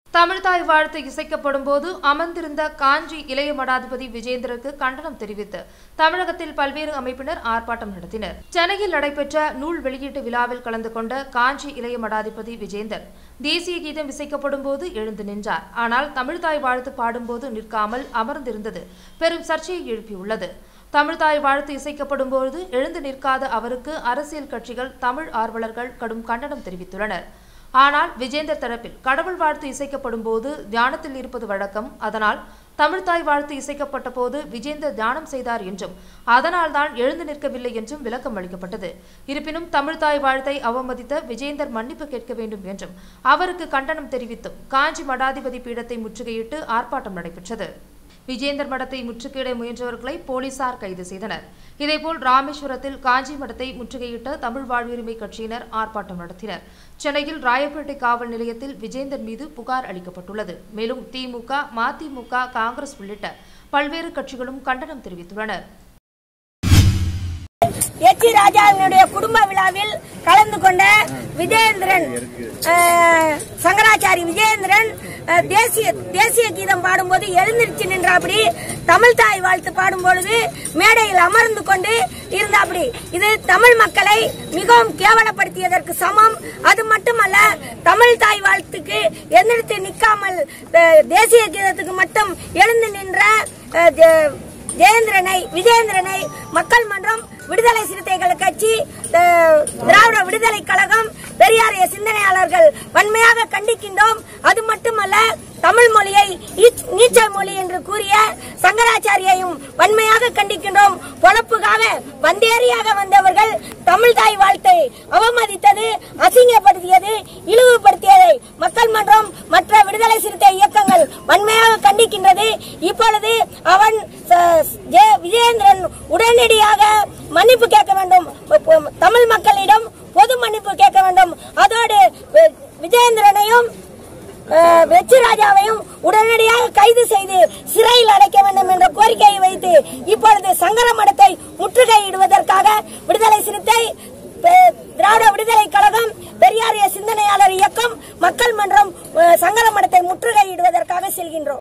தமிழ்தாய் வாழ்த்து இசைக்கப்படும் போது அமர்ந்திருந்த காஞ்சி இளைய மடாதிபதி விஜேந்திரருக்கு கண்டனம் தெரிவித்து தமிழகத்தில் பல்வேறு அமைப்பினர் ஆர்ப்பாட்டம் நடத்தினர் சென்னையில் நடைபெற்ற நூல் வெளியீட்டு விழாவில் கலந்து கொண்ட காஞ்சி இளைய மடாதிபதி விஜேந்தர் தேசிய கீதம் இசைக்கப்படும் போது எழுந்து நின்றார் ஆனால் தமிழ்தாய் வாழ்த்து பாடும்போது நிற்காமல் அமர்ந்திருந்தது பெரும் சர்ச்சையை எழுப்பியுள்ளது தமிழ்தாய் வாழ்த்து இசைக்கப்படும் போது எழுந்து நிற்காத அவருக்கு அரசியல் கட்சிகள் தமிழ் ஆர்வலர்கள் கடும் கண்டனம் தெரிவித்துள்ளனர் ஆனால் விஜேந்தர் தரப்பில் கடவுள் வாழ்த்து இசைக்கப்படும் போது தியானத்தில் இருப்பது வழக்கம் அதனால் தமிழ்தாய் வாழ்த்து இசைக்கப்பட்ட போது விஜேந்தர் தியானம் செய்தார் என்றும் அதனால்தான் எழுந்து நிற்கவில்லை என்றும் விளக்கம் அளிக்கப்பட்டது இருப்பினும் தமிழ்தாய் வாழ்த்தை அவமதித்த விஜேந்தர் மன்னிப்பு கேட்க வேண்டும் என்றும் அவருக்கு கண்டனம் தெரிவித்தும் காஞ்சி மடாதிபதி பீடத்தை முற்றுகையிட்டு ஆர்ப்பாட்டம் நடைபெற்றது விஜேந்தர் மடத்தை முற்றுகையிட முயன்றவர்களை போலீசார் கைது செய்தனர் இதேபோல் ராமேஸ்வரத்தில் காஞ்சி மடத்தை முற்றுகையிட்ட தமிழ் வாழ்வுரிமை கட்சியினர் ஆர்ப்பாட்டம் நடத்தினர் சென்னையில் ராயப்பேட்டை காவல் நிலையத்தில் விஜேந்தர் மீது புகார் அளிக்கப்பட்டுள்ளது மேலும் திமுக மதிமுக காங்கிரஸ் உள்ளிட்ட பல்வேறு கட்சிகளும் கண்டனம் தெரிவித்துள்ளனர் எச்சி ராஜாவினுடைய குடும்ப விழாவில் கலந்து கொண்ட விஜயேந்திரன் அஹ், சங்கராச்சாரி விஜயேந்திரன் அஹ், தேசிய தேசிய கீதம் பாடும்போது எழுந்திருச்சு நின்றாப்படி தமிழ் தாய் வாழ்த்து பாடும் பொழுது மேடையில் அமர்ந்து கொண்டு இருந்தாப்படி இது தமிழ் மக்களை மிகவும் கேவலப்படுத்தியதற்கு சமம் அது மட்டுமல்ல தமிழ் தாய் வாழ்த்துக்கு எந்திரித்து நிற்காமல் அஹ், தேசிய கீதத்துக்கு மட்டும் எழுந்து நின்ற அஹ், ஜெ- ஜெயேந்திரனை விஜயேந்திரனை மக்கள் மன்றம் விடுதலை சிறுத்தைகள் கட்சி அஹ், திராவிட விடுதலை கழகம் பெரியாரிய சிந்தனையாளர்கள் வன்மையாக கண்டிக்கின்றோம் அது மட்டுமல்ல தமிழ் மொழியை ஈச்- நீச்சல் மொழி என்று கூறிய சங்கராச்சாரியையும் வன்மையாக கண்டிக்கின்றோம் பொழப்புக்காக வந்தேறியாக வந்தவர்கள் தமிழ் தாய் வாழ்த்தை அவமதித்தது அசிங்கப்படுத்தியது இழிவுபடுத்தியதை மக்கள் மன்றம் மற்ற விடுதலை சிறுத்தை இயக்கங்கள் வன்மையாக கண்டிக்கின்றது இப்பொழுது அவன் ச- ஜெ- விஜயேந்திரன் உடனடியாக மன்னிப்பு கேட்க வேண்டும் பொ- பொ- தமிழ் மக்களிடம் பொது மன்னிப்பு கேட்க வேண்டும் அதோடு வி- விஜயேந்திரனையும் அஹ், வெற்றி ராஜாவையும் உடனடியாக கைது செய்து சிறையில் அடைக்க வேண்டும் என்ற கோரிக்கையை வைத்து இப்பொழுது சங்கர மடத்தை முற்றுகையிடுவதற்காக விடுதலை சிறுத்தை பெ- திராவிட விடுதலை கழகம் பெரியாரிய சிந்தனையாளர் இயக்கம் மக்கள் மன்றம் அஹ், சங்கர மடத்தை முற்றுகையிடுவதற்காக செல்கின்றோம்